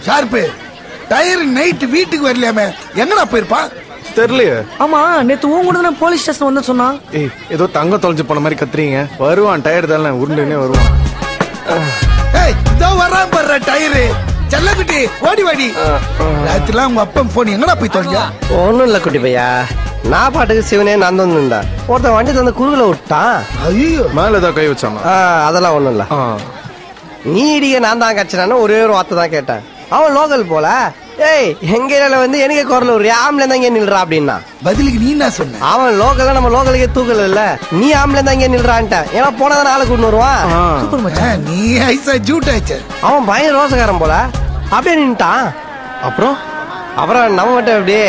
Sharp tyre night வீட்டுக்கு வரலையாமே எங்கடா போயிருப்பான் தெரியலையே ஆமா நேத்து உன் கூட தானே போலீஸ் ஸ்டேஷன் வந்து சொன்னான் ஏய் ஏதோ தங்கம் தொலைஞ்சு போன மாதிரி கத்துறீங்க வருவான் டயர் தானே உருண்டுனே வருவான் ஏய் இதோ வர்றான் பாரு டயரு செல்லக்குட்டி ஓடி வாடி ராத்திரிலாம் உங்க அப்பன் போன் எங்கடா போய் தொலைஞ்சா ஒன்றும் இல்லை குட்டி பையா நான் பாட்டுக்கு சிவனே நான் வந்து இருந்தேன் ஒருத்தன் வண்டி தந்து குறுகல விட்டான் ஐயோ மேல ஏதோ கை வச்சாமா ஆ, அதெல்லாம் ஒன்றும் இல்லை ஆ நீ இடிக்க நான் தான் கட்சினான்னு ஒரே ஒரு வார்த்தை தான் கேட்டேன் அவன் லோக்கல் போல ஏய் எங்க ஏரியால வந்து எனக்கு குரல் ஒரு ஆம்பளை தான் இங்கே நில்றா அப்படின்னா பதிலுக்கு நீ என்ன சொன்ன அவன் லோக்கல்ல நம்ம லோக்கலுக்கே தூக்கல இல்ல நீ ஆம்பளை தான் இங்கே நில்றான்ட்ட ஏன்னா போனதான் ஆளை கூட்டு வருவான் ஆ. சூப்பர் ஆ, மச்சான் நீ ஐசா ஜூட் ஆச்சு அவன் பயங்கர ரோசக்காரன் போல அப்படியே நின்ட்டான் அப்புறம் அப்புறம் நம்ம மட்டும் எப்படி